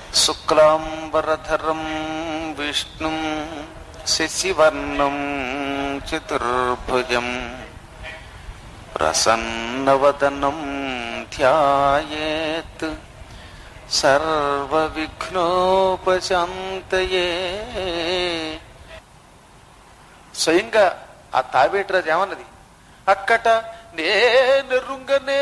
శుక్లాంబరధరం విష్ణుం శశివర్ణం చతుర్భుజం ప్రసన్నవదనం ధ్యాయేత్ సర్వవిఘ్నోపశాంతయే స్వయంగా ఆ తాబేటరాజు ఏమన్నది అక్కట నేనెరుంగనే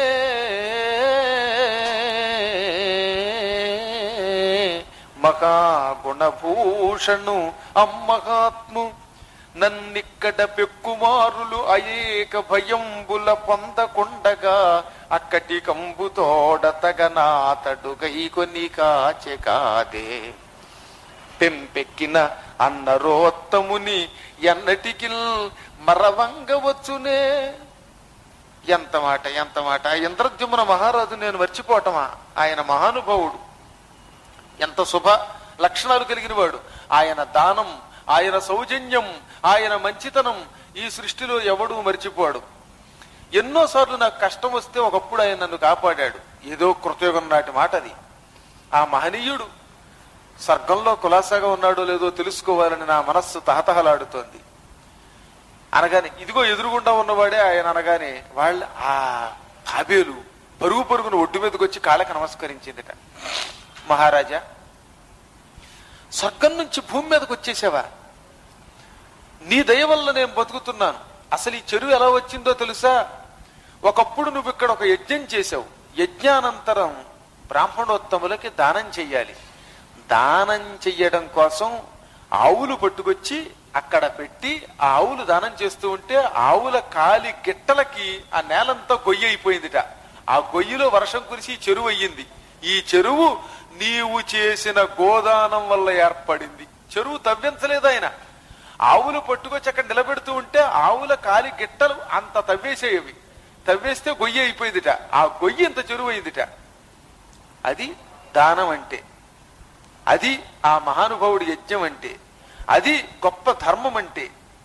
మహాగుణభూషణు అమ్మహాత్ము నన్నిక్కడ పెక్కుమారులు అయేక భయంబుల పొందకుండగా అక్కటి కంబుతోడతగనాతడు గైకొని కాచె కాదే పెంపెక్కిన అన్నరోత్తముని ఎన్నటికి మరవంగవచ్చునే ఎంత మాట ఎంత మాట ఆ ఇంద్రద్యుమ్న మహారాజు నేను మర్చిపోవటమా ఆయన మహానుభావుడు ఎంత శుభ లక్షణాలు కలిగిన వాడు ఆయన దానం ఆయన సౌజన్యం ఆయన మంచితనం ఈ సృష్టిలో ఎవడూ మర్చిపోడు ఎన్నోసార్లు నాకు కష్టం వస్తే ఒకప్పుడు ఆయన నన్ను కాపాడాడు ఏదో కృతయుగం నాటి మాట అది ఆ మహనీయుడు స్వర్గంలో కులాసాగా ఉన్నాడో లేదో తెలుసుకోవాలని నా మనస్సు తహతహలాడుతోంది అనగానే ఇదిగో ఎదురుగుండా ఉన్నవాడే ఆయన అనగానే వాళ్ళ ఆ తాబేలు పరుగు పరుగున ఒడ్డు మీదకి వచ్చి కాళ్ళకి నమస్కరించిందిట మహారాజా స్వర్గం నుంచి భూమి మీదకి వచ్చేసావా నీ దయ వల్ల నేను బతుకుతున్నాను అసలు ఈ చెరువు ఎలా వచ్చిందో తెలుసా ఒకప్పుడు నువ్వు ఇక్కడ ఒక యజ్ఞం చేసావు యజ్ఞానంతరం బ్రాహ్మణోత్తములకి దానం చెయ్యాలి దానం చెయ్యడం కోసం ఆవులు పట్టుకొచ్చి అక్కడ పెట్టి ఆ ఆవులు దానం చేస్తూ ఉంటే ఆవుల కాలి గిట్టలకి ఆ నేలంతా గొయ్యి అయిపోయిందిట ఆ గొయ్యిలో వర్షం కురిసి ఈ చెరువు అయ్యింది ఈ చెరువు నీవు చేసిన గోదానం వల్ల ఏర్పడింది చెరువు తవ్వించలేదు ఆయన ఆవులు పట్టుకొచ్చి అక్కడ నిలబెడుతూ ఉంటే ఆవుల కాలి గిట్టలు అంత తవ్వేసేవి తవ్వేస్తే గొయ్యి అయిపోయిందిట ఆ గొయ్యి ఇంత చెరువు అయిందిట అది దానం అంటే అది ఆ మహానుభావుడి యజ్ఞం అంటే అది గొప్ప ధర్మం అంటే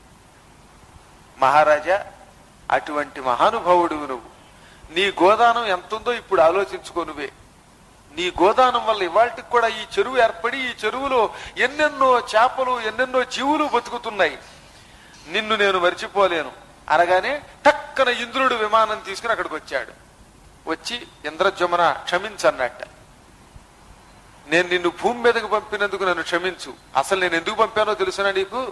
మహారాజా అటువంటి మహానుభావుడు నువ్వు నీ గోదానం ఎంతుందో ఇప్పుడు ఆలోచించుకో నువ్వే నీ గోదానం వల్ల ఇవాళకి కూడా ఈ చెరువు ఏర్పడి ఈ చెరువులో ఎన్నెన్నో చేపలు ఎన్నెన్నో జీవులు బతుకుతున్నాయి నిన్ను నేను మర్చిపోలేను అనగానే టక్కన ఇంద్రుడు విమానం తీసుకుని అక్కడికి వచ్చాడు వచ్చి ఇంద్రజమున క్షమించన్నట్ట నేను నిన్ను భూమి మీదకు పంపినందుకు నన్ను క్షమించు అసలు నేను ఎందుకు పంపానో తెలుసునా నీకు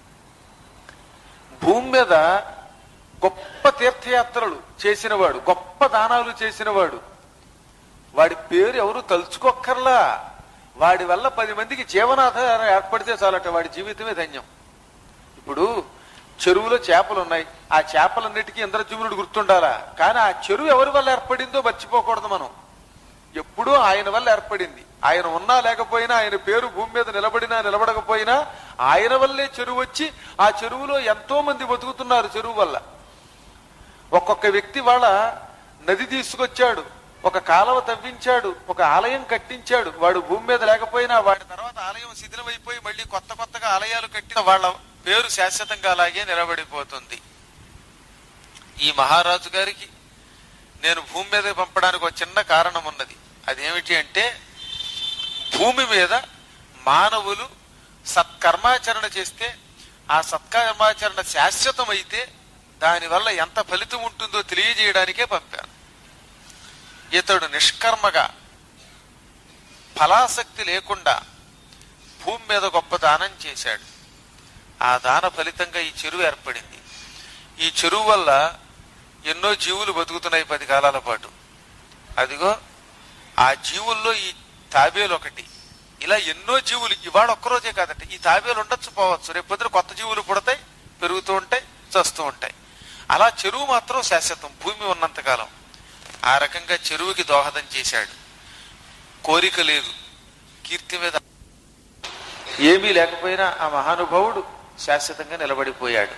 భూమి మీద గొప్ప తీర్థయాత్రలు చేసినవాడు గొప్ప దానాలు చేసినవాడు వాడి పేరు ఎవరు తలుచుకోక్కర్లా వాడి వల్ల పది మందికి జీవనాధారం ఏర్పడితే చాలట వాడి జీవితమే ధన్యం ఇప్పుడు చెరువులో చేపలు ఉన్నాయి ఆ చేపలన్నిటికీ ఇంద్రజీవునుడు గుర్తుండాలా కానీ ఆ చెరువు ఎవరి వల్ల ఏర్పడిందో మర్చిపోకూడదు మనం ఎప్పుడూ ఆయన వల్ల ఏర్పడింది ఆయన ఉన్నా లేకపోయినా ఆయన పేరు భూమి మీద నిలబడినా నిలబడకపోయినా ఆయన వల్లే చెరువు వచ్చి ఆ చెరువులో ఎంతో మంది బతుకుతున్నారు చెరువు వల్ల ఒక్కొక్క వ్యక్తి వాళ్ళ నది తీసుకొచ్చాడు ఒక కాలువ తవ్వించాడు ఒక ఆలయం కట్టించాడు వాడు భూమి మీద లేకపోయినా వాడి తర్వాత ఆలయం శిథిలమైపోయి మళ్ళీ కొత్త కొత్తగా ఆలయాలు కట్టిన వాళ్ళ పేరు శాశ్వతంగా అలాగే నిలబడిపోతుంది ఈ మహారాజు గారికి నేను భూమి మీద పంపడానికి ఒక చిన్న కారణం ఉన్నది అదేమిటి అంటే భూమి మీద మానవులు సత్కర్మాచరణ చేస్తే ఆ సత్కర్మాచరణ శాశ్వతమైతే దానివల్ల ఎంత ఫలితం ఉంటుందో తెలియజేయడానికే పంపాను ఇతడు నిష్కర్మగా ఫలాసక్తి లేకుండా భూమి మీద గొప్ప దానం చేశాడు ఆ దాన ఫలితంగా ఈ చెరువు ఏర్పడింది ఈ చెరువు వల్ల ఎన్నో జీవులు బతుకుతున్నాయి పది కాలాల పాటు అదిగో ఆ జీవుల్లో ఈ తాబేలు ఒకటి ఇలా ఎన్నో జీవులు ఇవాళ ఒక్కరోజే కాదట ఈ తాబేలు ఉండొచ్చు పోవచ్చు రేపు పొద్దున కొత్త జీవులు పుడతాయి పెరుగుతూ ఉంటాయి చస్తూ ఉంటాయి అలా చెరువు మాత్రం శాశ్వతం భూమి ఉన్నంతకాలం ఆ రకంగా చెరువుకి దోహదం చేశాడు కోరిక లేదు కీర్తి మీద ఏమీ లేకపోయినా ఆ మహానుభావుడు శాశ్వతంగా నిలబడిపోయాడు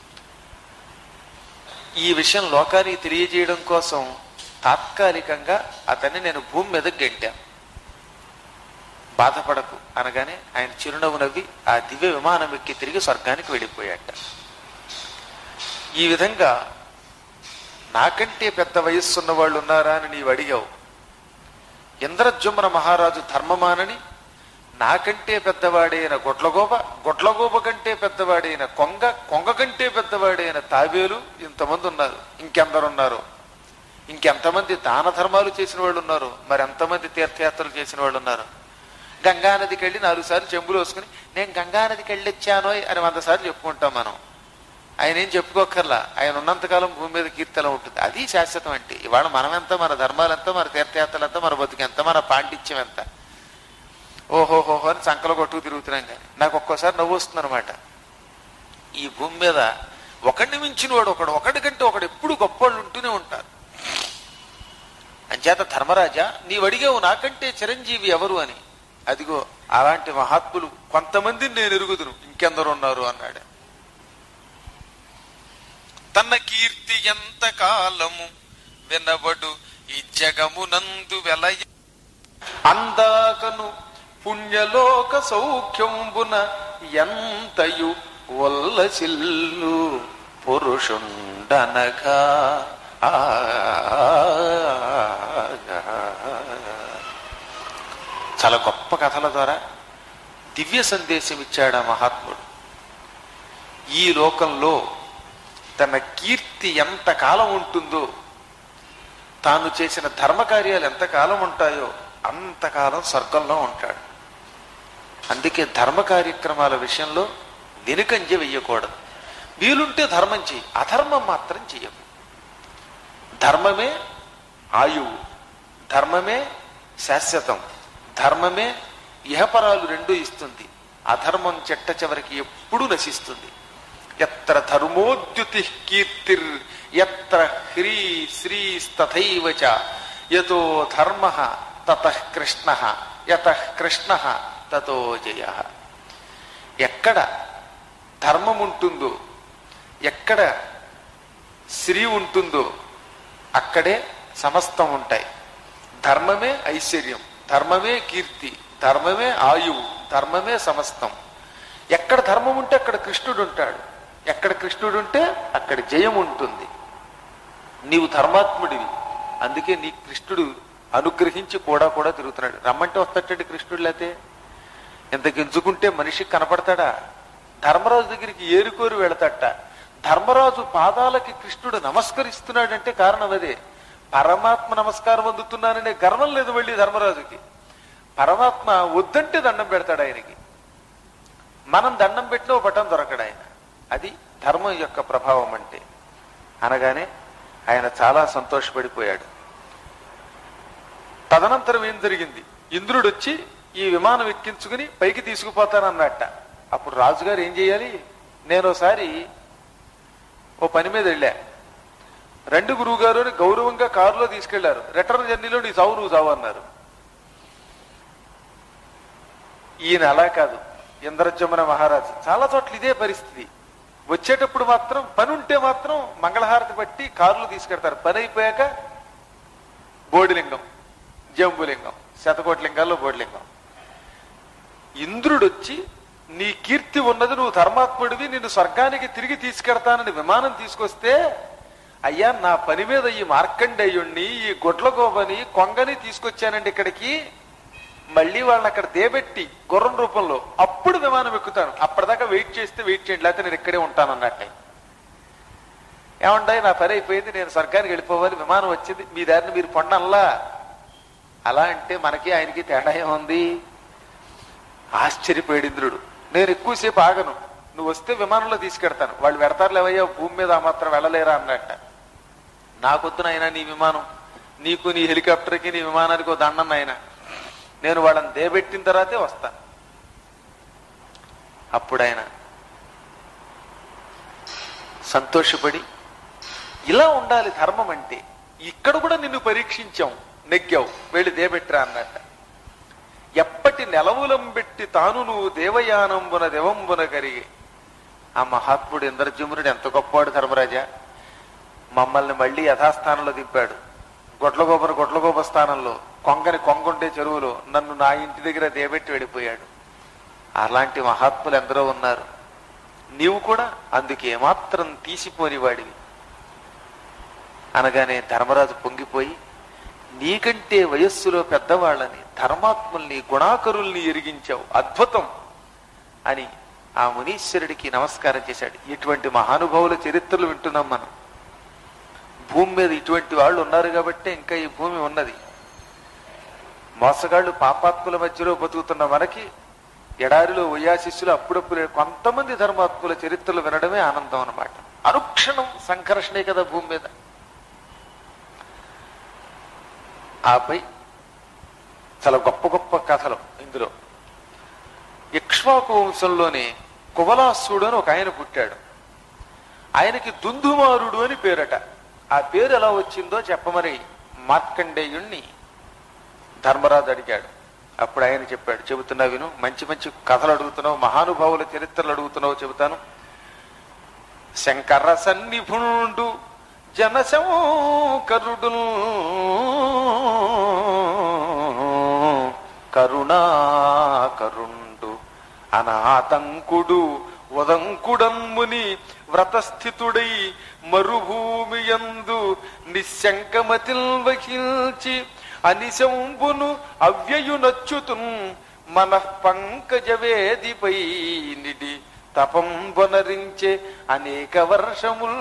ఈ విషయం లోకానికి తెలియజేయడం కోసం తాత్కాలికంగా అతన్ని నేను భూమి మీద గెంటాను బాధపడకు అనగానే ఆయన చిరునవ్వు నవ్వి ఆ దివ్య విమానం ఎక్కి తిరిగి స్వర్గానికి వెళ్ళిపోయాట ఈ విధంగా నాకంటే పెద్ద వయస్సున్న వాళ్ళు ఉన్నారా అని నీవు అడిగావు ఇంద్రజుమ్న మహారాజు ధర్మమానని నాకంటే పెద్దవాడైన గొడ్లగోబ గొడ్లగోబ కంటే పెద్దవాడైన కొంగ కొంగ కంటే పెద్దవాడైన తాబేలు ఇంతమంది ఉన్నారు ఇంకెందరు ఉన్నారు ఇంకెంతమంది దాన ధర్మాలు చేసిన వాళ్ళు ఉన్నారు మరి ఎంతమంది తీర్థయాత్రలు చేసిన వాళ్ళు ఉన్నారు గంగా నదికి వెళ్ళి నాలుగు సార్లు చెంబులు వేసుకుని నేను గంగా నదికి వెళ్ళి వచ్చానోయ్ అని వంద సార్లు చెప్పుకుంటాం మనం ఆయన ఏం చెప్పుకోకర్లా ఆయన ఉన్నంతకాలం భూమి మీద కీర్తన ఉంటుంది అది శాశ్వతం అంటే ఇవాళ మనం ఎంత మన ధర్మాలు ఎంత మన తీర్థయాత్రలు ఎంత మన బతుకు ఎంత మన పాండిత్యం ఎంత ఓహోహోహో అని సంకలు కొట్టుకు తిరుగుతున్నాం కానీ నాకు ఒక్కోసారి నవ్వు వస్తుంది అనమాట ఈ భూమి మీద ఒకడిని మించిన వాడు ఒకడు ఒకటి కంటే ఒకడు ఎప్పుడు గొప్పవాళ్ళు ఉంటూనే ఉంటారు అంచేత ధర్మరాజా నీవు అడిగావు నాకంటే చిరంజీవి ఎవరు అని అదిగో అలాంటి మహాత్ములు కొంతమందిని నేను ఎరుగుదును ఇంకెందరు ఉన్నారు అన్నాడు తన కీర్తి ఎంత కాలము వినబడు ఈ జగమునందు వెలయ అందాకను పుణ్యలోక సౌఖ్యంబున ఎంతయు వల్లసిల్లు పురుషుండనగా ఆ చాలా గొప్ప కథల ద్వారా దివ్య సందేశం ఇచ్చాడు ఆ మహాత్ముడు ఈ లోకంలో తన కీర్తి ఎంత కాలం ఉంటుందో తాను చేసిన ధర్మకార్యాలు ఎంతకాలం ఉంటాయో అంతకాలం స్వర్గంలో ఉంటాడు అందుకే ధర్మ కార్యక్రమాల విషయంలో వెనుకంజ వెయ్యకూడదు వీలుంటే ధర్మం చెయ్యి అధర్మం మాత్రం చెయ్యకు ధర్మమే ఆయువు ధర్మమే శాశ్వతం ధర్మమే ఇహపరాలు రెండు ఇస్తుంది అధర్మం చెట్ట చివరికి ఎప్పుడూ నశిస్తుంది ఎత్ర ధర్మోద్యుతి కీర్తిర్ ఎత్ర హ్రీ శ్రీస్తథైవ చ యతో ధర్మ తత కృష్ణ యత కృష్ణ తతో జయ ఎక్కడ ధర్మం ఉంటుందో ఎక్కడ శ్రీ ఉంటుందో అక్కడే సమస్తం ఉంటాయి ధర్మమే ఐశ్వర్యం ధర్మమే కీర్తి ధర్మమే ఆయువు ధర్మమే సమస్తం ఎక్కడ ధర్మం ఉంటే అక్కడ కృష్ణుడు ఉంటాడు ఎక్కడ కృష్ణుడు ఉంటే అక్కడ జయం ఉంటుంది నీవు ధర్మాత్ముడివి అందుకే నీ కృష్ణుడు అనుగ్రహించి కూడా కూడా తిరుగుతున్నాడు రమ్మంటే వస్తాడు కృష్ణుడు లేతే ఇంత గింజుకుంటే మనిషికి కనపడతాడా ధర్మరాజు దగ్గరికి ఏరుకోరు వెళతాట ధర్మరాజు పాదాలకి కృష్ణుడు నమస్కరిస్తున్నాడంటే కారణం అదే పరమాత్మ నమస్కారం అందుతున్నాననే గర్వం లేదు మళ్ళీ ధర్మరాజుకి పరమాత్మ వద్దంటే దండం పెడతాడు ఆయనకి మనం దండం పెట్టిన ఓ బటన్ దొరకడు ఆయన అది ధర్మం యొక్క ప్రభావం అంటే అనగానే ఆయన చాలా సంతోషపడిపోయాడు తదనంతరం ఏం జరిగింది ఇంద్రుడు వచ్చి ఈ విమానం ఎక్కించుకుని పైకి తీసుకుపోతానన్నట్ట అప్పుడు రాజుగారు ఏం చేయాలి నేను ఒకసారి ఓ పని మీద వెళ్ళా రెండు గురువు గారు అని గౌరవంగా కారులో తీసుకెళ్లారు రిటర్న్ జర్నీలో నీ చావు నువ్వు చావు అన్నారు ఈయన అలా కాదు ఇంద్రజమున మహారాజు చాలా చోట్ల ఇదే పరిస్థితి వచ్చేటప్పుడు మాత్రం పని ఉంటే మాత్రం మంగళహారతి పట్టి కారులో తీసుకెడతారు పని అయిపోయాక బోడిలింగం జంబులింగం శతకోటి లింగాల్లో బోడిలింగం ఇంద్రుడు వచ్చి నీ కీర్తి ఉన్నది నువ్వు ధర్మాత్ముడివి నిన్ను స్వర్గానికి తిరిగి తీసుకెడతానని విమానం తీసుకొస్తే అయ్యా నా పని మీద ఈ మార్కండేయుణ్ణి ఈ గొడ్లగోబని కొంగని తీసుకొచ్చానండి ఇక్కడికి మళ్ళీ వాళ్ళని అక్కడ దేబెట్టి గుర్రం రూపంలో అప్పుడు విమానం ఎక్కుతాను అప్పటిదాకా వెయిట్ చేస్తే వెయిట్ చేయండి లేకపోతే నేను ఇక్కడే ఉంటాను అన్నట్టే ఏమంటాయి నా పని అయిపోయింది నేను స్వర్గానికి వెళ్ళిపోవాలి విమానం వచ్చింది మీ దారిని మీరు పొండల్లా అలా అంటే మనకి ఆయనకి తేడా ఏముంది ఆశ్చర్యపోయాడు ఇంద్రుడు నేను ఎక్కువసేపు ఆగను నువ్వు వస్తే విమానంలో తీసుకెడతాను వాళ్ళు పెడతారు లేవయ్యా భూమి మీద ఆ మాత్రం వెళ్ళలేరా అన్నట్ట నాకొద్దు నాయనా నీ విమానం నీకు నీ హెలికాప్టర్కి నీ విమానానికి ఓ దండం నాయన నేను వాళ్ళని దేబెట్టిన తర్వాతే వస్తాను అప్పుడు ఆయన సంతోషపడి ఇలా ఉండాలి ధర్మం అంటే ఇక్కడ కూడా నిన్ను పరీక్షించాం నెగ్గావు వెళ్ళి దేబెట్రా అన్నట్ట ఎప్పటి నెలవులం పెట్టి తాను నువ్వు దేవయానంబున దేవంబున కరిగి ఆ మహాత్ముడు ఇంద్రజమునుడు ఎంత గొప్పవాడు ధర్మరాజా మమ్మల్ని మళ్ళీ యథాస్థానంలో దింపాడు గొడ్లగోపన గొడ్లగోప స్థానంలో కొంగని కొంగుంటే చెరువులో నన్ను నా ఇంటి దగ్గర దేబెట్టి వెళ్ళిపోయాడు అలాంటి మహాత్ములు ఎందరో ఉన్నారు నీవు కూడా అందుకు ఏమాత్రం తీసిపోని వాడివి అనగానే ధర్మరాజు పొంగిపోయి నీకంటే వయస్సులో పెద్దవాళ్ళని ధర్మాత్ముల్ని గుణాకరుల్ని ఎరిగించావు అద్భుతం అని ఆ మునీశ్వరుడికి నమస్కారం చేశాడు ఇటువంటి మహానుభావుల చరిత్రలు వింటున్నాం మనం భూమి మీద ఇటువంటి వాళ్ళు ఉన్నారు కాబట్టి ఇంకా ఈ భూమి ఉన్నది మోసగాళ్ళు పాపాత్ముల మధ్యలో బతుకుతున్న మనకి ఎడారిలో వయాశిష్యులు అప్పుడప్పుడు కొంతమంది ధర్మాత్ముల చరిత్రలు వినడమే ఆనందం అన్నమాట అనుక్షణం సంఘర్షణే కదా భూమి మీద ఆపై చాలా గొప్ప గొప్ప కథలు ఇందులో ఇక్ష్వాకు వంశంలోనే కువలాసుడు అని ఒక ఆయన పుట్టాడు ఆయనకి దుందుమారుడు అని పేరట ఆ పేరు ఎలా వచ్చిందో చెప్పమని మార్కండేయుణ్ణి ధర్మరాజు అడిగాడు అప్పుడు ఆయన చెప్పాడు చెబుతున్నా విను మంచి మంచి కథలు అడుగుతున్నావు మహానుభావుల చరిత్రలు అడుగుతున్నావు చెబుతాను శంకర సన్నిభుండు జనశంకరుడు కరుణాకరుండు అనాతంకుడు ఉదంకుడన్ముని వ్రతస్థితుడై మరుభూమి యందు నిశంకమతిల్ వహించి అనిశంబును అవ్యయునచ్యుతున్ మన పంకజవేదిపై నిడి తపంబనరించే అనేక వర్షముల్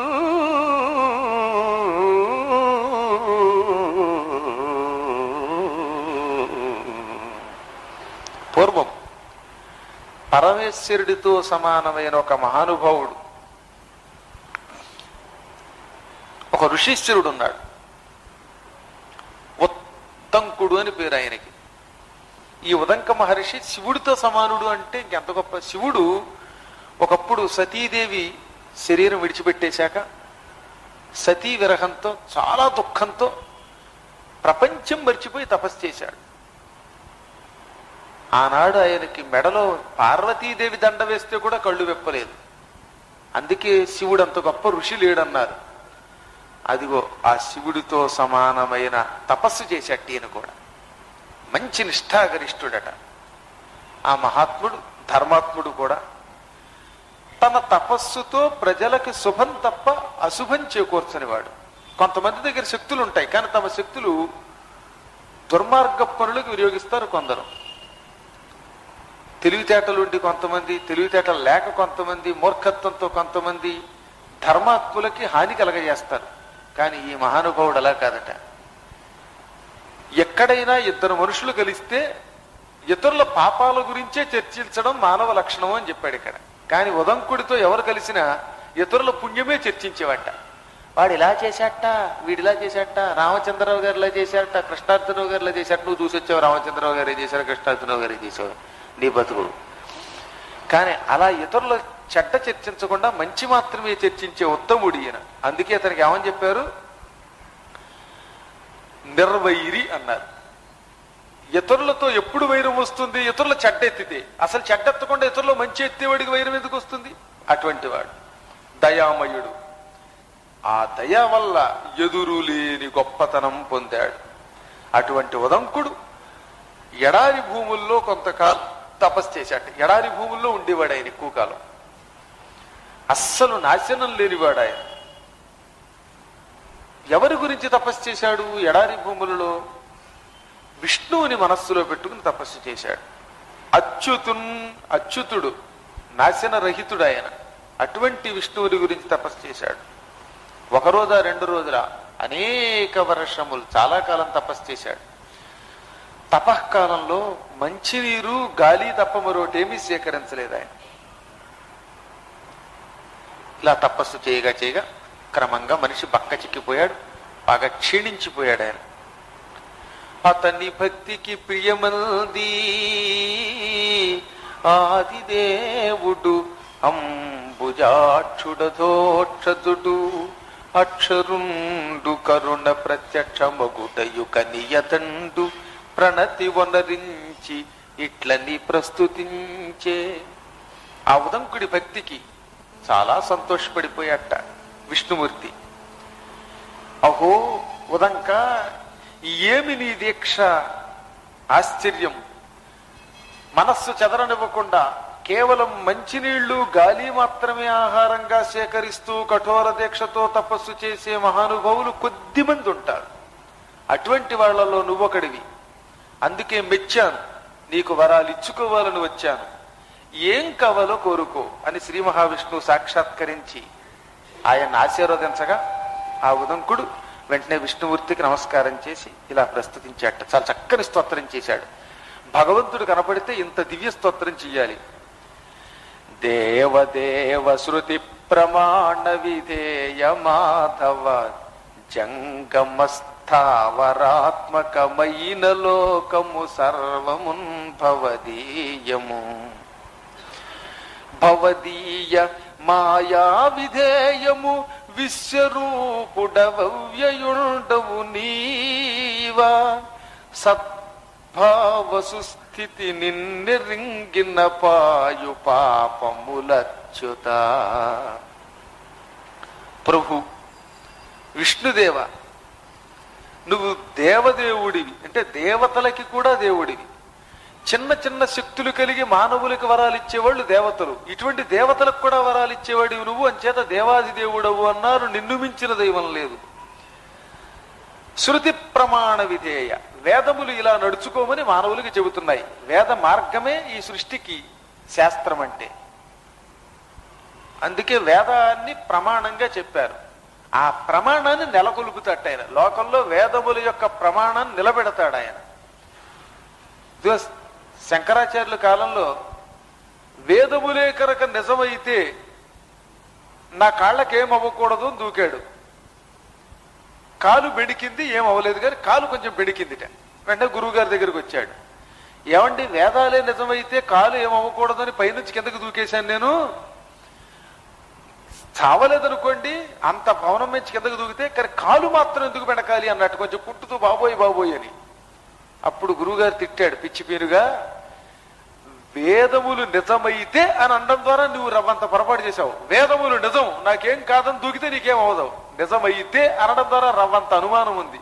పూర్వం పరమేశ్వరుడితో సమానమైన ఒక మహానుభావుడు ఒక ఋషీశ్వరుడు ఉన్నాడు ఉత్తంకుడు అని పేరు ఆయనకి ఈ ఉదంక మహర్షి శివుడితో సమానుడు అంటే ఇంకెంత గొప్ప శివుడు ఒకప్పుడు సతీదేవి శరీరం విడిచిపెట్టేశాక సతీ విరహంతో చాలా దుఃఖంతో ప్రపంచం మర్చిపోయి తపస్సు చేశాడు ఆనాడు ఆయనకి మెడలో పార్వతీదేవి దండ వేస్తే కూడా కళ్ళు వెప్పలేదు అందుకే శివుడు అంత గొప్ప ఋషి లేడన్నారు అదిగో ఆ శివుడితో సమానమైన తపస్సు చేసేట ఈయన కూడా మంచి నిష్ఠాగరిష్ఠుడట ఆ మహాత్ముడు ధర్మాత్ముడు కూడా తన తపస్సుతో ప్రజలకి శుభం తప్ప అశుభం చేకూర్చనివాడు కొంతమంది దగ్గర శక్తులు ఉంటాయి కానీ తమ శక్తులు దుర్మార్గ పనులకు వినియోగిస్తారు కొందరు తెలివితేటలుండి కొంతమంది తెలివితేటలు లేక కొంతమంది మూర్ఖత్వంతో కొంతమంది ధర్మాత్ములకి హాని కలగజేస్తారు కానీ ఈ మహానుభావుడు అలా కాదట ఎక్కడైనా ఇద్దరు మనుషులు కలిస్తే ఇతరుల పాపాల గురించే చర్చించడం మానవ లక్షణం అని చెప్పాడు ఇక్కడ కానీ ఉదంకుడితో ఎవరు కలిసినా ఇతరుల పుణ్యమే చర్చించేవాట వాడు ఇలా చేశాట వీడిలా చేశాట రామచంద్రరావు గారు ఇలా చేశాట కృష్ణార్జునరావు గారు ఇలా చేశాట నువ్వు చూసి వచ్చావు రామచంద్రరావు గారు చేశారు కృష్ణార్జునరావు గారు చేసావు నీ బతుకుడు కానీ అలా ఇతరుల చెడ్డ చర్చించకుండా మంచి మాత్రమే చర్చించే ఉత్తముడు ఈయన అందుకే అతనికి ఏమని చెప్పారు నిర్వైరి అన్నారు ఇతరులతో ఎప్పుడు వైరం వస్తుంది ఇతరుల చెడ్డ ఎత్తితే అసలు చెడ్డ ఎత్తకుండా ఇతరులు మంచి ఎత్తేవాడికి వైరం ఎందుకు వస్తుంది అటువంటి వాడు దయామయుడు ఆ దయ వల్ల ఎదురు లేని గొప్పతనం పొందాడు అటువంటి ఉదంకుడు ఎడారి భూముల్లో కొంతకాలం తపస్సు చేశాట ఎడారి భూముల్లో ఉండేవాడు ఆయన ఎక్కువ కాలం అస్సలు నాశనం లేనివాడు ఆయన ఎవరి గురించి తపస్సు చేశాడు ఎడారి భూములలో విష్ణువుని మనస్సులో పెట్టుకుని తపస్సు చేశాడు అచ్యుతున్ అచ్యుతుడు నాశన రహితుడు ఆయన అటువంటి విష్ణువుని గురించి తపస్సు చేశాడు ఒక రోజా రెండు రోజుల అనేక వర్షములు చాలా కాలం తపస్సు చేశాడు తపఃకాలంలో మంచినీరు గాలి తప్ప మరొకటేమీ సేకరించలేదు ఆయన ఇలా తపస్సు చేయగా చేయగా క్రమంగా మనిషి బక్క చిక్కిపోయాడు బాగా క్షీణించిపోయాడు ఆయన అతని భక్తికి ప్రియమంది ఆదిదేవుడు అంబుజాక్షుడధోక్షదుడు అక్షరుండు కరుణ ప్రత్యక్ష మగుటయు కనియతండు ప్రణతి వనరించి ఇట్లని ప్రస్తుతించే ఆ ఉదంకుడి భక్తికి చాలా సంతోషపడిపోయాట విష్ణుమూర్తి అహో ఉదంక ఏమి నీ దీక్ష ఆశ్చర్యం మనస్సు చెదరనివ్వకుండా కేవలం మంచినీళ్లు గాలి మాత్రమే ఆహారంగా సేకరిస్తూ కఠోర దీక్షతో తపస్సు చేసే మహానుభావులు కొద్ది మంది ఉంటారు అటువంటి వాళ్ళలో నువ్వొకడివి అందుకే మెచ్చాను నీకు వరాలు ఇచ్చుకోవాలని వచ్చాను ఏం కావాలో కోరుకో అని శ్రీ మహావిష్ణువు సాక్షాత్కరించి ఆయన ఆశీర్వదించగా ఆ ఉదంకుడు వెంటనే విష్ణుమూర్తికి నమస్కారం చేసి ఇలా ప్రస్తుతించాట చాలా చక్కని స్తోత్రం చేశాడు భగవంతుడు కనపడితే ఇంత దివ్య స్తోత్రం చెయ్యాలి దేవదేవ శృతి ప్రమాణ విధేయ మాధవ జంగమస్థావరాత్మకమైన లోకము సర్వమున్ భవదీయము భవదీయ మాయా విధేయము విశ్వరూపుడవ్యయుండవు నీవా సద్భావ సుస్థితి నిన్నెరింగిన పాయు పాపములచ్యుత ప్రభు విష్ణుదేవ నువ్వు దేవదేవుడివి అంటే దేవతలకి కూడా దేవుడివి చిన్న చిన్న శక్తులు కలిగి మానవులకు వరాలు ఇచ్చేవాళ్ళు దేవతలు ఇటువంటి దేవతలకు కూడా వరాలు ఇచ్చేవాడివి నువ్వు అంచేత దేవాది దేవుడవు అన్నారు నిన్ను మించిన దైవం లేదు శృతి ప్రమాణ విధేయ వేదములు ఇలా నడుచుకోమని మానవులకి చెబుతున్నాయి వేద మార్గమే ఈ సృష్టికి శాస్త్రం అంటే అందుకే వేదాన్ని ప్రమాణంగా చెప్పారు ఆ ప్రమాణాన్ని నెలకొల్పుతాడు ఆయన లోకంలో వేదముల యొక్క ప్రమాణాన్ని నిలబెడతాడు ఆయన ఇదిగో శంకరాచార్యుల కాలంలో వేదములే కనుక నిజమైతే నా కాళ్ళకేం అవ్వకూడదు అని దూకాడు కాలు బెడికింది ఏం అవ్వలేదు కానీ కాలు కొంచెం బెడికిందిట వెంటనే గురువు గారి దగ్గరికి వచ్చాడు ఏమండి వేదాలే నిజమైతే కాలు ఏం అవ్వకూడదని పైనుంచి కిందకి దూకేశాను నేను చావలేదనుకోండి అంత భవనం నుంచి కిందకు దూకితే కానీ కాలు మాత్రం ఎందుకు పెడకాలి అన్నట్టు కొంచెం కుట్టుతూ బాబోయ్ బాబోయ్ అని అప్పుడు గురువుగారు తిట్టాడు పిచ్చి పేరుగా వేదములు నిజమైతే అని అనడం ద్వారా నువ్వు రవ్వంత పొరపాటు చేశావు వేదములు నిజం నాకేం కాదని దూకితే నీకేం అవదు నిజమైతే అనడం ద్వారా రవ్వంత అనుమానం ఉంది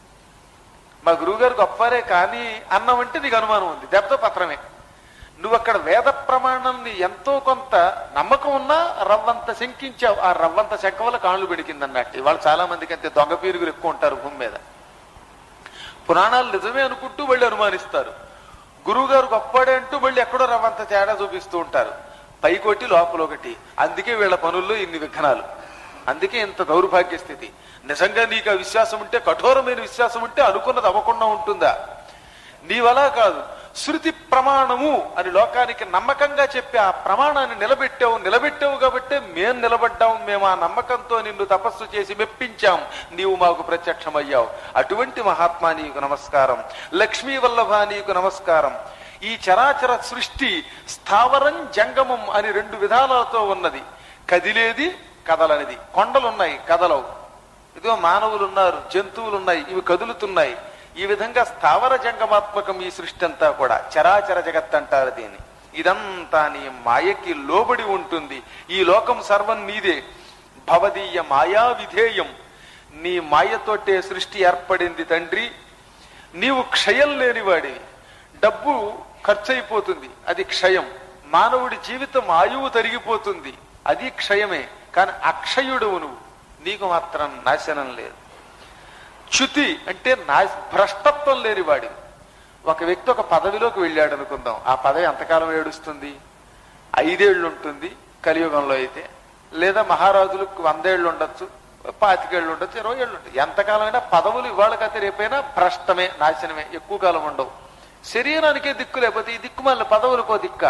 మా గురువుగారు గొప్పరే కానీ అన్నామంటే నీకు అనుమానం ఉంది దెబ్బతో పత్రమే నువ్వు అక్కడ వేద ప్రమాణాన్ని ఎంతో కొంత నమ్మకం ఉన్నా రవ్వంత శంకించావు ఆ రవ్వంత శంక వల్ల కాళ్ళు పెడికింది అన్నట్టు వాళ్ళు చాలా మందికి అంతే దొంగ పీరుగులు ఎక్కువ ఉంటారు భూమి మీద పురాణాలు నిజమే అనుకుంటూ మళ్ళీ అనుమానిస్తారు గురువు గారు గొప్పడే అంటూ మళ్ళీ ఎక్కడో రవ్వంత తేడా చూపిస్తూ ఉంటారు పైకొట్టి లోపల ఒకటి అందుకే వీళ్ళ పనుల్లో ఇన్ని విఘ్నాలు అందుకే ఇంత దౌర్భాగ్య స్థితి నిజంగా నీకు ఆ విశ్వాసం ఉంటే కఠోరమైన విశ్వాసం ఉంటే అనుకున్నది అవ్వకుండా ఉంటుందా నీవలా కాదు శృతి ప్రమాణము అని లోకానికి నమ్మకంగా చెప్పి ఆ ప్రమాణాన్ని నిలబెట్టావు నిలబెట్టావు కాబట్టి మేం నిలబడ్డాం మేము ఆ నమ్మకంతో నిన్ను తపస్సు చేసి మెప్పించాం నీవు మాకు ప్రత్యక్షమయ్యావు అటువంటి మహాత్మా నీకు నమస్కారం లక్ష్మీ వల్లభ నీకు నమస్కారం ఈ చరాచర సృష్టి స్థావరం జంగమం అని రెండు విధానాలతో ఉన్నది కదిలేది కదలనిది కొండలున్నాయి కదలవు ఇదిగో మానవులు ఉన్నారు జంతువులు ఉన్నాయి ఇవి కదులుతున్నాయి ఈ విధంగా స్థావర జంగమాత్మకం ఈ సృష్టి అంతా కూడా చరాచర జగత్ అంటారు దీన్ని ఇదంతా నీ మాయకి లోబడి ఉంటుంది ఈ లోకం సర్వం నీదే భవదీయ మాయా విధేయం నీ మాయతోటే సృష్టి ఏర్పడింది తండ్రి నీవు క్షయం లేనివాడివి డబ్బు ఖర్చు అయిపోతుంది అది క్షయం మానవుడి జీవితం ఆయువు తరిగిపోతుంది అది క్షయమే కానీ అక్షయుడువు నువ్వు నీకు మాత్రం నాశనం లేదు చ్యుతి అంటే నా భ్రష్టత్వం లేనివాడి ఒక వ్యక్తి ఒక పదవిలోకి వెళ్ళాడు అనుకుందాం ఆ పదవి ఎంతకాలం ఏడుస్తుంది ఐదేళ్లు ఉంటుంది కలియుగంలో అయితే లేదా మహారాజులకు వందేళ్లు ఉండొచ్చు పాతికేళ్లు ఉండొచ్చు ఇరవై ఏళ్ళు ఉంటుంది ఎంతకాలం అయినా పదవులు ఇవాళకైతే రేపైనా భ్రష్టమే నాశనమే ఎక్కువ కాలం ఉండవు శరీరానికే దిక్కు లేకపోతే ఈ దిక్కు మళ్ళీ పదవులకో దిక్క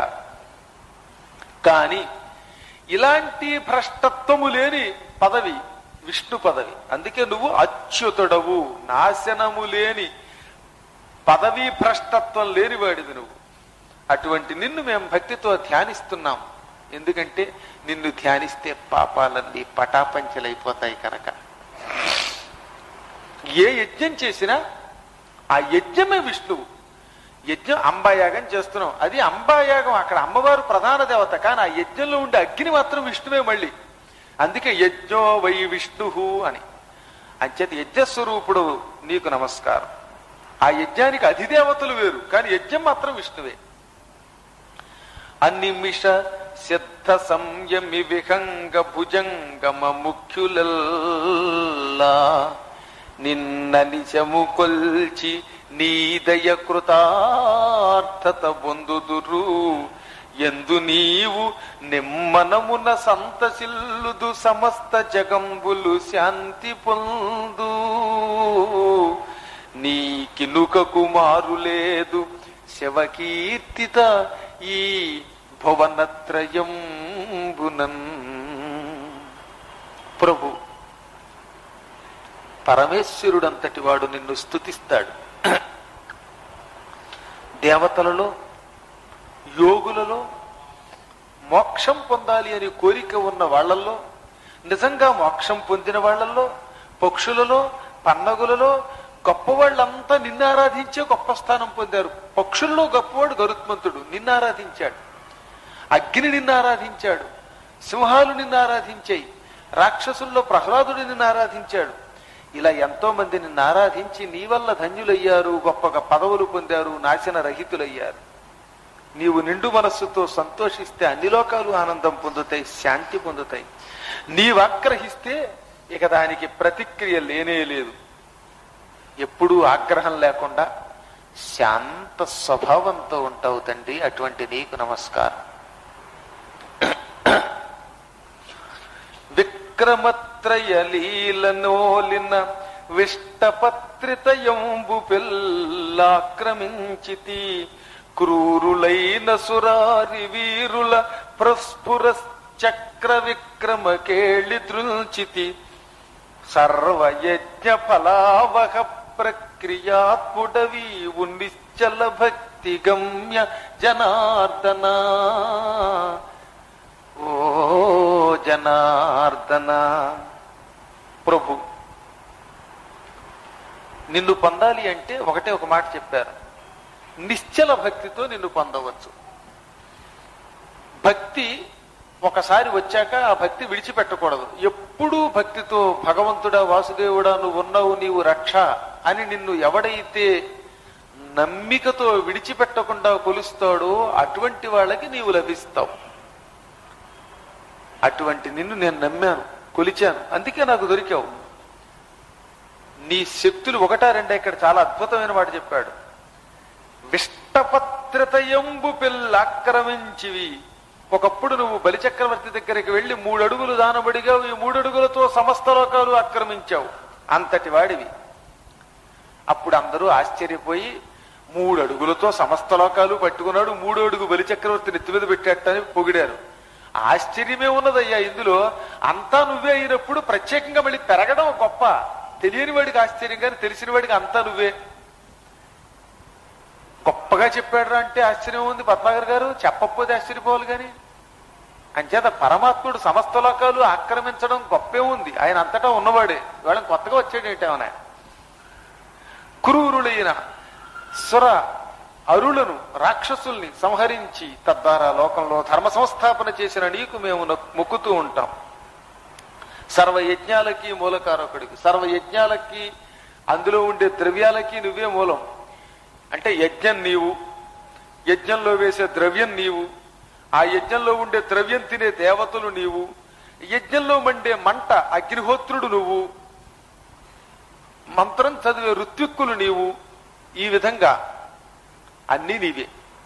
కానీ ఇలాంటి భ్రష్టత్వము లేని పదవి విష్ణు పదవి అందుకే నువ్వు అచ్యుతుడవు నాశనము లేని పదవీ భ్రష్టత్వం లేనివాడివి నువ్వు అటువంటి నిన్ను మేము భక్తితో ధ్యానిస్తున్నాం ఎందుకంటే నిన్ను ధ్యానిస్తే పాపాలన్నీ పటాపంచలైపోతాయి కనుక ఏ యజ్ఞం చేసినా ఆ యజ్ఞమే విష్ణువు యజ్ఞం అంబాయాగం చేస్తున్నాం అది అంబాయాగం అక్కడ అమ్మవారు ప్రధాన దేవత కానీ ఆ యజ్ఞంలో ఉండే అగ్ని మాత్రం విష్ణువే మళ్ళీ అందుకే యజ్ఞో వై విష్ణు అని అంచేత యజ్ఞస్వరూపుడు నీకు నమస్కారం ఆ యజ్ఞానికి అధిదేవతలు వేరు కానీ యజ్ఞం మాత్రం విష్ణువే అనిమిష సిద్ధ సంయమి విహంగ భుజంగమ ముఖ్యులల్లా నిన్న నిజము కొల్చి నీ దయ కృతార్థత పొందుదురు ఎందు నీవు నిమ్మనమున సంతసిల్లుదు సమస్త జగంబులు శాంతి పొందు నీ కినుకకు మారు లేదు శివకీర్తిత ఈ భువనత్రయంబునన్ ప్రభు పరమేశ్వరుడంతటి వాడు నిన్ను స్తుతిస్తాడు దేవతలలో యోగులలో మోక్షం పొందాలి అని కోరిక ఉన్న వాళ్ళల్లో నిజంగా మోక్షం పొందిన వాళ్ళల్లో పక్షులలో పన్నగులలో గొప్పవాళ్ళంతా నిన్ను ఆరాధించే గొప్ప స్థానం పొందారు పక్షుల్లో గొప్పవాడు గరుత్మంతుడు నిన్ను ఆరాధించాడు అగ్ని నిన్ను ఆరాధించాడు సింహాలు నిన్ను ఆరాధించాయి రాక్షసుల్లో ప్రహ్లాదుడు నిన్ను ఆరాధించాడు ఇలా ఎంతో మంది నిన్ను ఆరాధించి నీ వల్ల ధన్యులయ్యారు గొప్పగా పదవులు పొందారు నాశన రహితులయ్యారు నీవు నిండు మనస్సుతో సంతోషిస్తే అన్ని లోకాలు ఆనందం పొందుతాయి శాంతి పొందుతాయి నీవు ఆగ్రహిస్తే ఇక దానికి ప్రతిక్రియ లేనే లేదు ఎప్పుడూ ఆగ్రహం లేకుండా శాంత స్వభావంతో ఉంటావు తండ్రి అటువంటి నీకు నమస్కారం విక్రమత్రయలీలనోలిన విష్టపత్రితయంబు పిల్లాక్రమించితి క్రూరులైన సురారి వీరుల ప్రస్ఫుర చక్ర విక్రమ కేళి దృల్చితి సర్వయజ్ఞ ఫలావహ ప్రక్రియాత్ముడవి నిశ్చల భక్తి గమ్య జనార్దన ఓ జనార్దన ప్రభు నిన్ను పొందాలి అంటే ఒకటే ఒక మాట చెప్పారు నిశ్చల భక్తితో నిన్ను పొందవచ్చు భక్తి ఒకసారి వచ్చాక ఆ భక్తి విడిచిపెట్టకూడదు ఎప్పుడూ భక్తితో భగవంతుడా వాసుదేవుడా నువ్వు ఉన్నావు నీవు రక్ష అని నిన్ను ఎవడైతే నమ్మికతో విడిచిపెట్టకుండా కొలుస్తాడో అటువంటి వాళ్ళకి నీవు లభిస్తావు అటువంటి నిన్ను నేను నమ్మాను కొలిచాను అందుకే నాకు దొరికావు నీ శక్తులు ఒకటా రెండా ఇక్కడ చాలా అద్భుతమైన మాట చెప్పాడు విష్టపత్రితయంబు పిల్లాక్రమించివి ఒకప్పుడు నువ్వు బలిచక్రవర్తి దగ్గరికి వెళ్లి మూడు అడుగులు దానబడిగావు ఈ మూడు అడుగులతో సమస్త లోకాలు ఆక్రమించావు అంతటి వాడివి అప్పుడు అందరూ ఆశ్చర్యపోయి మూడు అడుగులతో సమస్త లోకాలు పట్టుకున్నాడు మూడు అడుగు బలిచక్రవర్తి నెత్తి మీద పెట్టాడని పొగిడారు ఆశ్చర్యమే ఉన్నదయ్యా ఇందులో అంతా నువ్వే అయినప్పుడు ప్రత్యేకంగా మళ్ళీ పెరగడం గొప్ప తెలియని వాడికి ఆశ్చర్యం కానీ తెలిసిన వాడికి అంతా నువ్వే గొప్పగా చెప్పాడు అంటే ఆశ్చర్యం ఉంది పద్మాగర్ గారు చెప్పకపోతే ఆశ్చర్యపోవాలి కానీ అంచేత పరమాత్ముడు సమస్త లోకాలు ఆక్రమించడం గొప్పే ఉంది ఆయన అంతటా ఉన్నవాడే వాళ్ళని కొత్తగా వచ్చాడు ఏంటేమన్నా క్రూరులైన సుర అరులను రాక్షసుల్ని సంహరించి తద్వారా లోకంలో ధర్మ సంస్థాపన చేసిన నీకు మేము నొ- మొక్కుతూ ఉంటాం సర్వ యజ్ఞాలకి మూలకారకుడికి సర్వ యజ్ఞాలకి అందులో ఉండే ద్రవ్యాలకి నువ్వే మూలం అంటే యజ్ఞం నీవు యజ్ఞంలో వేసే ద్రవ్యం నీవు ఆ యజ్ఞంలో ఉండే ద్రవ్యం తినే దేవతలు నీవు యజ్ఞంలో మండే మంట అగ్నిహోత్రుడు నువ్వు మంత్రం చదివే ఋత్విక్కులు నీవు ఈ విధంగా అన్నీ నీవే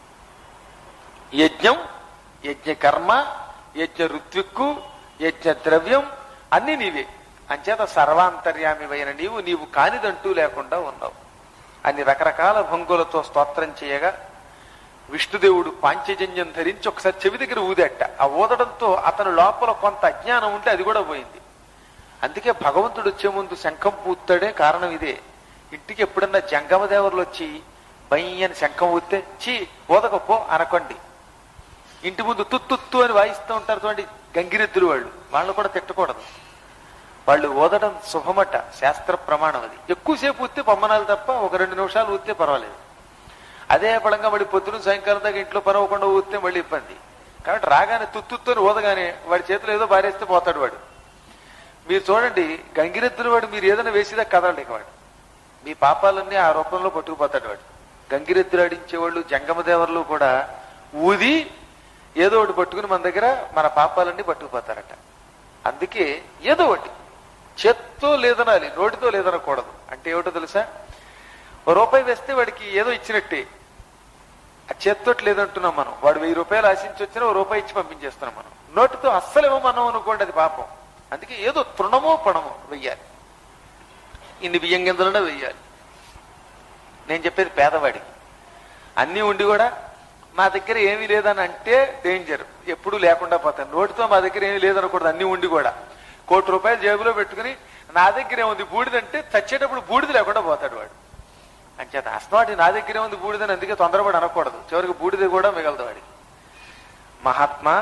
యజ్ఞం యజ్ఞ కర్మ యజ్ఞ ఋత్విక్కు యజ్ఞ ద్రవ్యం అన్నీ నీవే అంచేత సర్వాంతర్యామివైన నీవు నీవు కానిదంటూ లేకుండా ఉన్నావు అన్ని రకరకాల భంగులతో స్తోత్రం చేయగా విష్ణుదేవుడు పాంచజన్యం ధరించి ఒకసారి చెవి దగ్గర ఊదట ఆ ఊదడంతో అతను లోపల కొంత అజ్ఞానం ఉంటే అది కూడా పోయింది అందుకే భగవంతుడు వచ్చే ముందు శంఖం పూస్తాడే కారణం ఇదే ఇంటికి ఎప్పుడన్నా జంగమ దేవతలు వచ్చి బయ్యని శంఖం ఊస్తే చీ ఊదకపో అనకండి ఇంటి ముందు తుత్తుత్తు అని వాయిస్తూ ఉంటారు చూడండి గంగిరెద్దులు వాళ్ళు వాళ్ళని కూడా తిట్టకూడదు వాళ్ళు ఓదడం శుభమట శాస్త్ర ప్రమాణం అది ఎక్కువసేపు ఊస్తే పొమ్మనాలు తప్ప ఒక రెండు నిమిషాలు ఊస్తే పర్వాలేదు అదే పడంగా మళ్ళీ పొద్దున సాయంకాలం దాకా ఇంట్లో పని అవ్వకుండా ఊస్తే మళ్ళీ ఇబ్బంది కాబట్టి రాగానే తుత్తుత్తు ఊదగానే వాడి చేతిలో ఏదో బారేస్తే పోతాడు వాడు మీరు చూడండి గంగిరెద్దులు వాడు మీరు ఏదైనా వేసిదా కదలండి ఇక వాడు మీ పాపాలన్నీ ఆ రూపంలో పట్టుకుపోతాడు వాడు గంగిరెద్దులు ఆడించేవాళ్ళు జంగమదేవర్లు కూడా ఊది ఏదో ఒకటి పట్టుకుని మన దగ్గర మన పాపాలన్నీ పట్టుకుపోతారట అందుకే ఏదో ఒకటి చేత్తో లేదనాలి నోటితో లేదనకూడదు అంటే ఏమిటో తెలుసా ఓ రూపాయి వేస్తే వాడికి ఏదో ఇచ్చినట్టే ఆ చేత్తోటి లేదంటున్నాం మనం వాడు వెయ్యి రూపాయలు ఆశించి వచ్చినా ఓ రూపాయి ఇచ్చి పంపించేస్తున్నాం మనం నోటితో అస్సలు ఇవ్వమన్నాం అనుకోండి అది పాపం అందుకే ఏదో తృణమో పణమో వెయ్యాలి ఇన్ని బియ్యం గింజలనే వెయ్యాలి నేను చెప్పేది పేదవాడికి అన్నీ ఉండి కూడా మా దగ్గర ఏమీ లేదని అంటే డేంజర్ ఎప్పుడు లేకుండా పోతాను నోటితో మా దగ్గర ఏమీ లేదనకూడదు అన్నీ ఉండి కూడా కోటి రూపాయలు జేబులో పెట్టుకుని నా దగ్గర ఏముంది బూడిదంటే చచ్చేటప్పుడు బూడిద లేకుండా పోతాడు వాడు అంచేత అస్తవాడి నా దగ్గరే ఉంది బూడిదని అందుకే తొందరపడి అనకూడదు చివరికి బూడిద కూడా మిగలదు వాడికి మహాత్మా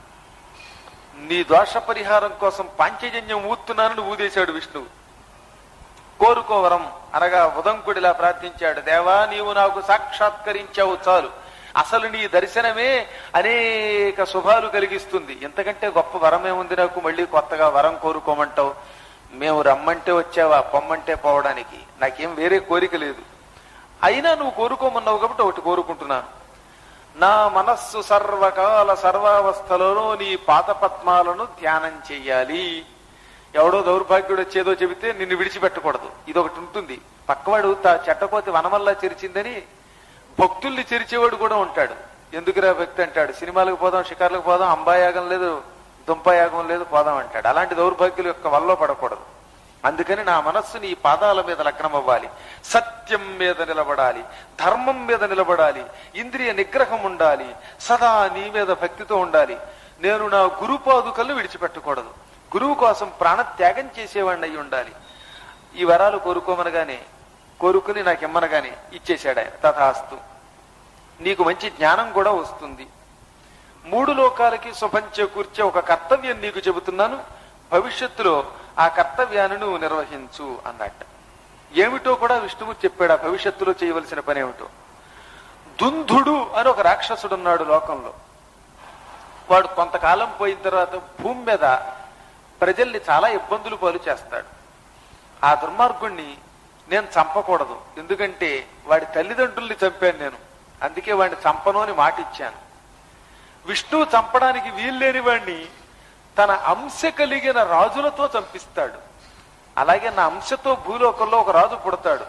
నీ దోష పరిహారం కోసం పాంచజన్యం ఊతున్నానని ఊదేశాడు విష్ణువు కోరుకోవరం అనగా ఉదంకుడిలా ప్రార్థించాడు దేవా నీవు నాకు సాక్షాత్కరించావు చాలు అసలు నీ దర్శనమే అనేక శుభాలు కలిగిస్తుంది ఎంతకంటే గొప్ప వరమే ఉంది నాకు మళ్ళీ కొత్తగా వరం కోరుకోమంటావు మేము రమ్మంటే వచ్చావా పొమ్మంటే పోవడానికి నాకేం వేరే కోరిక లేదు అయినా నువ్వు కోరుకోమన్నావు కాబట్టి ఒకటి కోరుకుంటున్నాను నా మనస్సు సర్వకాల సర్వావస్థలలో నీ పాదపద్మాలను ధ్యానం చెయ్యాలి ఎవడో దౌర్భాగ్యుడు వచ్చేదో చెబితే నిన్ను విడిచిపెట్టకూడదు ఇది ఒకటి ఉంటుంది పక్కవాడు తా చెట్టకోతి వనమల్లా చెరిచిందని భక్తుల్ని చెరిచేవాడు కూడా ఉంటాడు ఎందుకురా భక్తి అంటాడు సినిమాలకు పోదాం షికార్లకు పోదాం అంబాయాగం లేదు దుంపయాగం లేదు పోదాం అంటాడు అలాంటి దౌర్భాగ్యుల యొక్క వల్ల పడకూడదు అందుకని నా మనస్సు నీ పాదాల మీద లగ్నం అవ్వాలి సత్యం మీద నిలబడాలి ధర్మం మీద నిలబడాలి ఇంద్రియ నిగ్రహం ఉండాలి సదా నీ మీద భక్తితో ఉండాలి నేను నా గురుపాదుకలను విడిచిపెట్టకూడదు గురువు కోసం ప్రాణత్యాగం చేసేవాడిని అయి ఉండాలి ఈ వరాలు కోరుకోమనగానే కోరుకుని నాకు ఇమ్మనగానే ఇచ్చేశాడు ఆయన తథాస్తు నీకు మంచి జ్ఞానం కూడా వస్తుంది మూడు లోకాలకి శుభం చేకూర్చే ఒక కర్తవ్యం నీకు చెబుతున్నాను భవిష్యత్తులో ఆ కర్తవ్యాన్ని నువ్వు నిర్వహించు అన్నట్ట ఏమిటో కూడా విష్ణువు చెప్పాడు ఆ భవిష్యత్తులో చేయవలసిన పని ఏమిటో దుంధుడు అని ఒక రాక్షసుడు ఉన్నాడు లోకంలో వాడు కొంతకాలం పోయిన తర్వాత భూమి మీద ప్రజల్ని చాలా ఇబ్బందులు పాలు చేస్తాడు ఆ దుర్మార్గుణ్ణి నేను చంపకూడదు ఎందుకంటే వాడి తల్లిదండ్రుల్ని చంపాను నేను అందుకే వాడిని చంపను అని మాట ఇచ్చాను విష్ణువు చంపడానికి వీల్లేని వాడిని తన అంశ కలిగిన రాజులతో చంపిస్తాడు అలాగే నా అంశతో భూలోకంలో ఒక రాజు పుడతాడు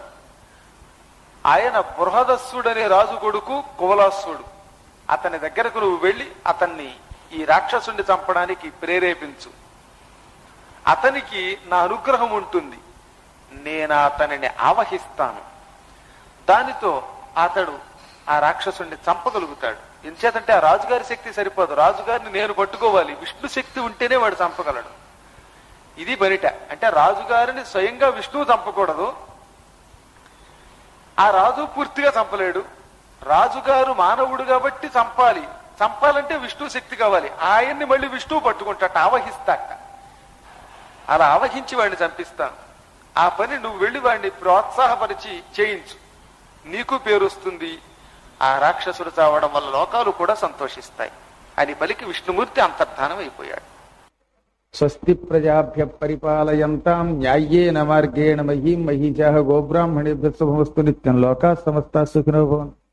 ఆయన బృహదస్సుడు అనే రాజు కొడుకు కువలాసుడు అతని దగ్గరకు నువ్వు వెళ్ళి అతన్ని ఈ రాక్షసుని చంపడానికి ప్రేరేపించు అతనికి నా అనుగ్రహం ఉంటుంది నేను అతనిని ఆవహిస్తాను దానితో అతడు ఆ రాక్షసుని చంపగలుగుతాడు ఎంచేతంటే ఆ రాజుగారి శక్తి సరిపోదు రాజుగారిని నేను పట్టుకోవాలి విష్ణు శక్తి ఉంటేనే వాడు చంపగలడు ఇది బరిట అంటే రాజుగారిని స్వయంగా విష్ణువు చంపకూడదు ఆ రాజు పూర్తిగా చంపలేడు రాజుగారు మానవుడు కాబట్టి చంపాలి చంపాలంటే విష్ణు శక్తి కావాలి ఆయన్ని మళ్ళీ విష్ణువు పట్టుకుంటాట ఆవహిస్తాట అలా ఆవహించి వాడిని చంపిస్తాను ఆ పని నువ్వు వెళ్ళి వాడిని ప్రోత్సాహపరిచి చేయించు నీకు పేరుస్తుంది ఆ రాక్షసుడు చావడం వల్ల లోకాలు కూడా సంతోషిస్తాయి అని పలికి విష్ణుమూర్తి అంతర్ధానం అయిపోయాడు స్వస్తి ప్రజాభ్య పరిపాలయంతాం న్యాయేన మార్గేణ మహీం మహీజాహ గోబ్రాహ్మణేభ్య శుభమస్తు నిత్యం లోకా సమస్త సుఖినో భవంతు